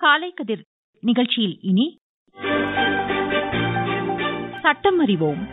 காலை கதிர் நிகழ்ச்சியில் இனி சட்டம் அறிவோம்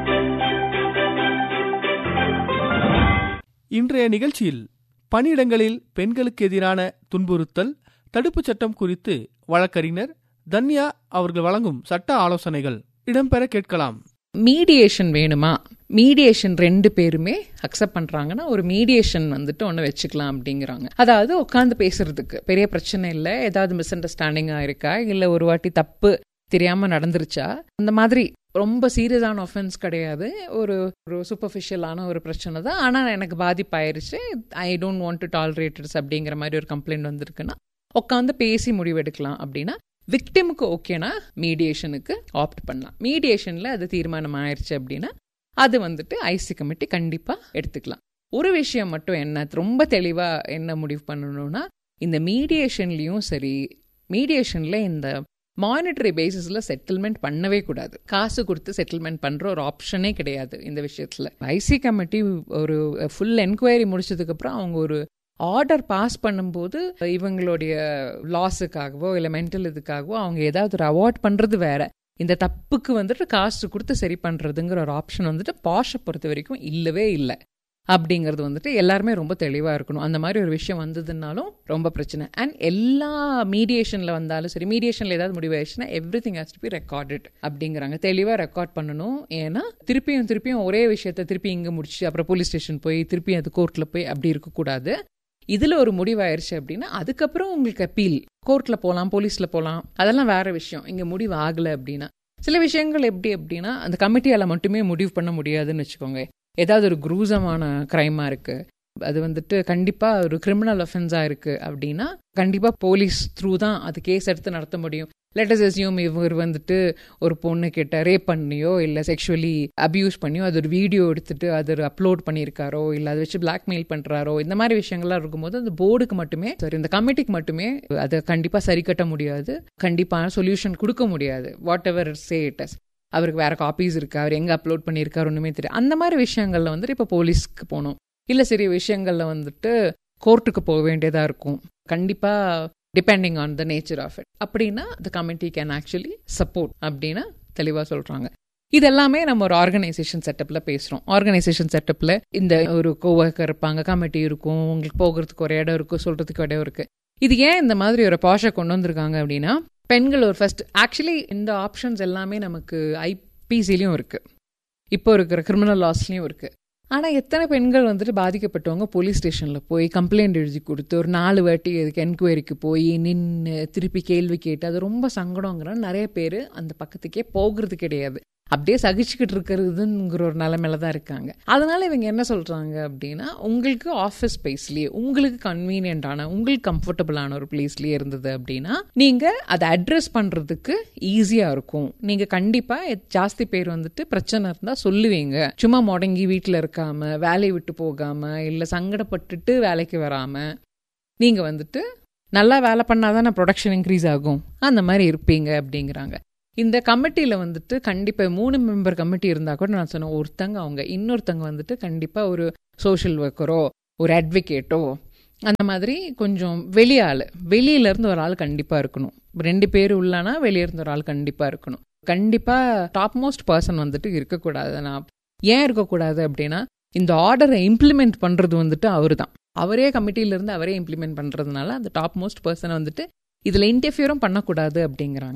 இன்றைய நிகழ்ச்சியில் பணியிடங்களில் பெண்களுக்கு எதிரான துன்புறுத்தல் தடுப்புச் சட்டம் குறித்து வழக்கறிஞர் தன்யா அவர்கள் வழங்கும் சட்ட ஆலோசனைகள் இடம்பெற கேட்கலாம் மீடியேஷன் வேணுமா மீடியேஷன் ரெண்டு பேருமே அக்செப்ட் பண்றாங்கன்னா ஒரு மீடியேஷன் வந்துட்டு ஒன்று வச்சுக்கலாம் அப்படிங்கிறாங்க அதாவது உட்காந்து பேசுறதுக்கு பெரிய பிரச்சனை இல்லை ஏதாவது மிஸ் அண்டர்ஸ்டாண்டிங் ஆயிருக்கா இல்லை ஒரு வாட்டி தப்பு தெரியாம நடந்துருச்சா அந்த மாதிரி ரொம்ப சீரியஸான ஒஃபென்ஸ் கிடையாது ஒரு ஒரு சூப்பர்ஃபிஷியலான ஒரு பிரச்சனை தான் ஆனால் எனக்கு பாதிப்பாயிருச்சு I don't want to tolerators அப்படிங்கிற மாதிரி ஒரு கம்ப்ளைண்ட் வந்திருக்குன்னா உட்காந்து பேசி முடிவெடுக்கலாம் அப்படின்னா விக்டிமுக்கு ஓகேனா மீடியேஷனுக்கு ஆப்ட் பண்ணலாம் மீடியேஷனில் அது தீர்மானம் ஆயிடுச்சு அப்படின்னா அது வந்துட்டு ஐசி கமிட்டி கண்டிப்பாக எடுத்துக்கலாம் ஒரு விஷயம் மட்டும் என்ன ரொம்ப தெளிவாக என்ன முடிவு பண்ணணும்னா இந்த மீடியேஷன்லேயும் சரி மீடியேஷனில் இந்த மானிட்டரி பேசிஸில் செட்டில்மெண்ட் பண்ணவே கூடாது காசு கொடுத்து செட்டில்மெண்ட் பண்ணுற ஒரு ஆப்ஷனே கிடையாது இந்த விஷயத்தில் ஐசி கமிட்டி ஒரு ஃபுல் என்கொயரி முடிச்சதுக்கப்புறம் அவங்க ஒரு ஆர்டர் பாஸ் பண்ணும்போது இவங்களுடைய லாஸுக்காகவோ இல்லை மென்டல் இதுக்காகவோ அவங்க ஏதாவது ஒரு அவார்ட் பண்ணுறது வேற இந்த தப்புக்கு வந்துட்டு காசு கொடுத்து சரி பண்ணுறதுங்கிற ஒரு ஆப்ஷன் வந்துட்டு பாஷை பொறுத்த வரைக்கும் இல்லவே இல்லை அப்படிங்கிறது வந்துட்டு எல்லாருமே ரொம்ப தெளிவாக இருக்கணும் அந்த மாதிரி ஒரு விஷயம் வந்ததுனாலும் ரொம்ப பிரச்சனை அண்ட் எல்லா மீடியேஷனில் வந்தாலும் சரி மீடியேஷனில் ஏதாவது முடிவாயிடுச்சுன்னா everything has to be recorded அப்படிங்கிறாங்க தெளிவாக ரெக்கார்ட் பண்ணணும் ஏன்னா திருப்பியும் திருப்பியும் ஒரே விஷயத்த திருப்பி இங்கே முடிச்சு அப்புறம் போலீஸ் ஸ்டேஷன் போய் திருப்பி அது கோர்ட்டில் போய் அப்படி இருக்கக்கூடாது இதில் ஒரு முடிவாயிருச்சு அப்படின்னா அதுக்கப்புறம் உங்களுக்கு அப்பீல் கோர்ட்டில் போகலாம் போலீஸில் போகலாம் அதெல்லாம் வேற விஷயம் இங்கே முடிவு ஆகலை அப்படின்னா சில விஷயங்கள் எப்படி அப்படின்னா அந்த கமிட்டியால் மட்டுமே முடிவு பண்ண முடியாதுன்னு வச்சுக்கோங்க ஏதாவது ஒரு குரூசமான க்ரைமாக இருக்குது அது வந்துட்டு கண்டிப்பாக ஒரு கிரிமினல் ஒஃபென்ஸாக இருக்குது அப்படின்னா கண்டிப்பாக போலீஸ் த்ரூ தான் அது கேஸ் எடுத்து நடத்த முடியும் லெட்டஸ் அசியூம் இவர் வந்துட்டு ஒரு பொண்ணு கிட்ட ரேப் பண்ணியோ இல்லை செக்ஷுவலி அபியூஸ் பண்ணியோ அது ஒரு வீடியோ எடுத்துட்டு அது அப்லோட் பண்ணியிருக்காரோ இல்லை அதை வச்சு பிளாக்மெயில் பண்ணுறாரோ இந்த மாதிரி விஷயங்கள்லாம் இருக்கும்போது அந்த போர்டுக்கு மட்டுமே சரி இந்த கமிட்டிக்கு மட்டுமே அதை கண்டிப்பாக சரி கட்ட முடியாது கண்டிப்பான சொல்யூஷன் கொடுக்க முடியாது whatever say it as அவருக்கு வேற காப்பீஸ் இருக்கு அவர் எங்கே அப்லோட் பண்ணியிருக்காரு ஒன்றுமே தெரியும் அந்த மாதிரி விஷயங்கள்ல வந்துட்டு இப்போ போலீஸ்க்கு போகணும் இல்லை சரி விஷயங்கள்ல வந்துட்டு கோர்ட்டுக்கு போக வேண்டியதாக இருக்கும் கண்டிப்பாக depending on the nature of it அப்படின்னா the committee can actually support அப்படின்னு தெளிவாக சொல்கிறாங்க இது எல்லாமே நம்ம ஒரு ஆர்கனைசேஷன் செட்டப்பில் பேசுகிறோம் ஆர்கனைசேஷன் செட்டப்பில் இந்த ஒரு கோவர்க்கர் இருப்பாங்க கமிட்டி இருக்கும் உங்களுக்கு போகிறதுக்கு ஒரு இடம் இருக்கும் சொல்கிறதுக்கு இடம் இருக்குது இது ஏன் இந்த மாதிரி ஒரு பாஷை கொண்டு வந்திருக்காங்க அப்படின்னா பெண்கள் ஒரு ஃபர்ஸ்ட் ஆக்சுவலி இந்த ஆப்ஷன்ஸ் எல்லாமே நமக்கு ஐபிசிலையும் இருக்குது இப்போ இருக்கிற கிரிமினல் லாஸ்லையும் இருக்குது ஆனால் எத்தனை பெண்கள் வந்துட்டு பாதிக்கப்பட்டவங்க போலீஸ் ஸ்டேஷனில் போய் கம்ப்ளைண்ட் எழுதி கொடுத்து ஒரு நாலு வாட்டி அதுக்கு என்கொயரிக்கு போய் நின்று திருப்பி கேள்வி கேட்டு அது ரொம்ப சங்கடங்கிற நிறைய பேர் அந்த பக்கத்துக்கே போகிறது கிடையாது அப்படியே சகிச்சுக்கிட்டு இருக்கிறதுங்கிற ஒரு நிலைமையில தான் இருக்காங்க அதனால இவங்க என்ன சொல்றாங்க அப்படின்னா உங்களுக்கு ஆஃபீஸ் ஸ்பேஸ்லயே உங்களுக்கு கன்வீனியன்டான உங்களுக்கு கம்ஃபர்டபுளான ஒரு பிளேஸ்லயே இருந்தது அப்படின்னா நீங்க அதை அட்ரஸ் பண்றதுக்கு ஈஸியா இருக்கும் நீங்க கண்டிப்பா ஜாஸ்தி பேர் வந்துட்டு பிரச்சனை இருந்தா சொல்லுவீங்க சும்மா முடங்கி வீட்டுல இருக்காம வேலையை விட்டு போகாம இல்ல சங்கடப்பட்டுட்டு வேலைக்கு வராம நீங்க வந்துட்டு நல்லா வேலை பண்ணாதானே ப்ரொடக்ஷன் இன்க்ரீஸ் ஆகும் அந்த மாதிரி இருப்பீங்க அப்படிங்கிறாங்க இந்த கமிட்டியில் வந்துட்டு கண்டிப்பாக மூணு மெம்பர் கமிட்டி இருந்தால் கூட நான் சொன்னேன் ஒருத்தங்க அவங்க இன்னொருத்தங்க வந்துட்டு கண்டிப்பாக ஒரு சோஷியல் ஒர்க்கரோ ஒரு அட்வொகேட்டோ அந்த மாதிரி கொஞ்சம் வெளியாள் வெளியிலேருந்து ஒரு ஆள் கண்டிப்பாக இருக்கணும் ரெண்டு பேர் உள்ளனா வெளியே இருந்து ஒரு ஆள் கண்டிப்பாக இருக்கணும் கண்டிப்பாக டாப் மோஸ்ட் பர்சன் வந்துட்டு இருக்கக்கூடாது நான் ஏன் இருக்கக்கூடாது அப்படின்னா இந்த ஆர்டரை இம்ப்ளிமெண்ட் பண்ணுறது வந்துட்டு அவர் தான் அவரே கமிட்டியிலேருந்து அவரே இம்ப்ளிமெண்ட் பண்ணுறதுனால அந்த டாப் மோஸ்ட் பர்சனை வந்துட்டு இதில் இன்டர்ஃபியரும் பண்ணக்கூடாது அப்படிங்கிறாங்க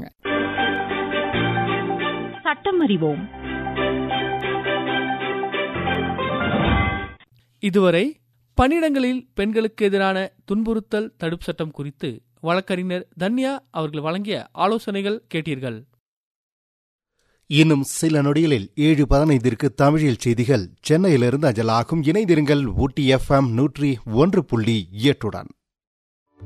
சட்டம் அறிவோம் இதுவரை பணியிடங்களில் பெண்களுக்கு எதிரான துன்புறுத்தல் தடுப்பு சட்டம் குறித்து வழக்கறிஞர் தன்யா அவர்கள் வழங்கிய ஆலோசனைகள் கேட்டீர்கள் இன்னும் சில நொடிகளில் ஏழு பதினைந்திற்கு தமிழில் செய்திகள் சென்னையிலிருந்து அஞ்சலாகும் இணைந்திருங்கள் ஊட்டி எஃப்எம் நூற்றி ஒன்று புள்ளி எட்டுடன்